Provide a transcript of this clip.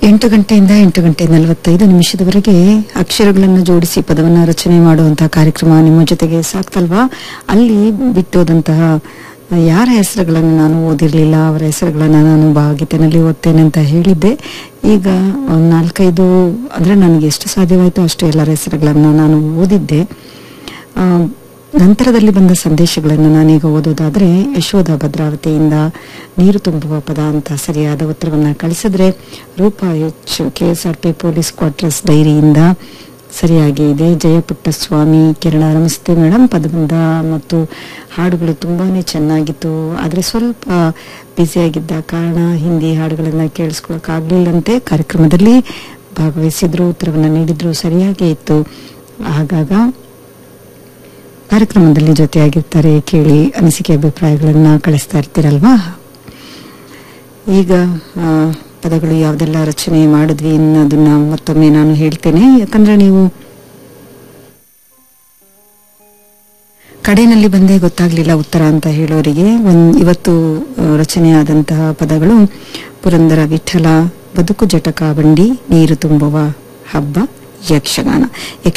ಎಂಟು ಗಂಟೆಯಿಂದ ಎಂಟು ಗಂಟೆ ನಲವತ್ತೈದು ನಿಮಿಷದವರೆಗೆ ಅಕ್ಷರಗಳನ್ನು ಜೋಡಿಸಿ ಪದವನ್ನ ರಚನೆ ಮಾಡುವಂತಹ ಕಾರ್ಯಕ್ರಮ ನಿಮ್ಮ ಜೊತೆಗೆ ಸಾಕ್ತಲ್ವಾ ಅಲ್ಲಿ ಬಿಟ್ಟೋದಂತಹ ಯಾರ ಹೆಸರುಗಳನ್ನು ನಾನು ಓದಿರ್ಲಿಲ್ಲ ಅವರ ಹೆಸರುಗಳನ್ನ ನಾನು ಭಾವಗೀತೆನಲ್ಲಿ ಓದ್ತೇನೆ ಅಂತ ಹೇಳಿದ್ದೆ ಈಗ ಒಂದ್ ನಾಲ್ಕೈದು ಅಂದ್ರೆ ನನಗೆ ಎಷ್ಟು ಸಾಧ್ಯವಾಯಿತು ಅಷ್ಟು ಎಲ್ಲರ ಹೆಸರುಗಳನ್ನ ನಾನು ಓದಿದ್ದೆ ಆ, ನಂತರದಲ್ಲಿ ಬಂದ ಸಂದೇಶಗಳನ್ನು ನಾನೀಗ ಓದೋದಾದ್ರೆ ಯಶೋಧ ಭದ್ರಾವತಿಯಿಂದ ನೀರು ತುಂಬುವ ಪದ ಅಂತ ಸರಿಯಾದ ಉತ್ತರವನ್ನ ಕಳಿಸಿದ್ರೆ Roopa H K S R P police quarters ಡೈರಿಯಿಂದ ಸರಿಯಾಗಿ ಇದೆ ಜಯಪುಟ್ಟಸ್ವಾಮಿ ಕಿರಣ ನಮಸ್ತೆ ಮೇಡಮ್ ಪದಬಂಧ ಮತ್ತು ಹಾಡುಗಳು ತುಂಬಾನೇ ಚೆನ್ನಾಗಿತ್ತು ಆದ್ರೆ ಸ್ವಲ್ಪ ಬ್ಯುಸಿಯಾಗಿದ್ದ ಕಾರಣ ಹಿಂದಿ ಹಾಡುಗಳನ್ನ ಕೇಳಿಸ್ಕೊಳಕ್ಕಾಗ್ಲಿಲ್ಲಂತೆ ಕಾರ್ಯಕ್ರಮದಲ್ಲಿ ಭಾಗವಹಿಸಿದ್ರು ಉತ್ತರವನ್ನ ನೀಡಿದ್ರು ಸರಿಯಾಗೇ ಇತ್ತು ಆಗಾಗ ಕಾರ್ಯಕ್ರಮದಲ್ಲಿ ಜೊತೆಯಾಗಿರ್ತಾರೆ ಕೇಳಿ ಅನಿಸಿಕೆ ಅಭಿಪ್ರಾಯಗಳನ್ನ ಕಳಿಸ್ತಾ ಇರ್ತೀರಲ್ವಾ ಈಗ ಆ, ಪದಗಳು ಯಾವ್ದೆಲ್ಲ ರಚನೆ ಮಾಡಿದ್ವಿ ಅನ್ನೋದನ್ನ ಮತ್ತೊಮ್ಮೆ ನಾನು ಹೇಳ್ತೇನೆ ಯಾಕಂದ್ರೆ ನೀವು ಕಡೆಯಲ್ಲಿ ಬಂದೇ ಗೊತ್ತಾಗ್ಲಿಲ್ಲ ಉತ್ತರ ಅಂತ ಹೇಳೋರಿಗೆ ಒಂದ್ ಇವತ್ತು ಆ, ರಚನೆಯಾದಂತಹ ಪದಗಳು ಪುರಂದರ ವಿಠಲ ಬದುಕು ಜಟಕ ಬಂಡಿ ನೀರು ತುಂಬುವ ಹಬ್ಬ ಯಕ್ಷಗಾನ ಯಕ್ಷ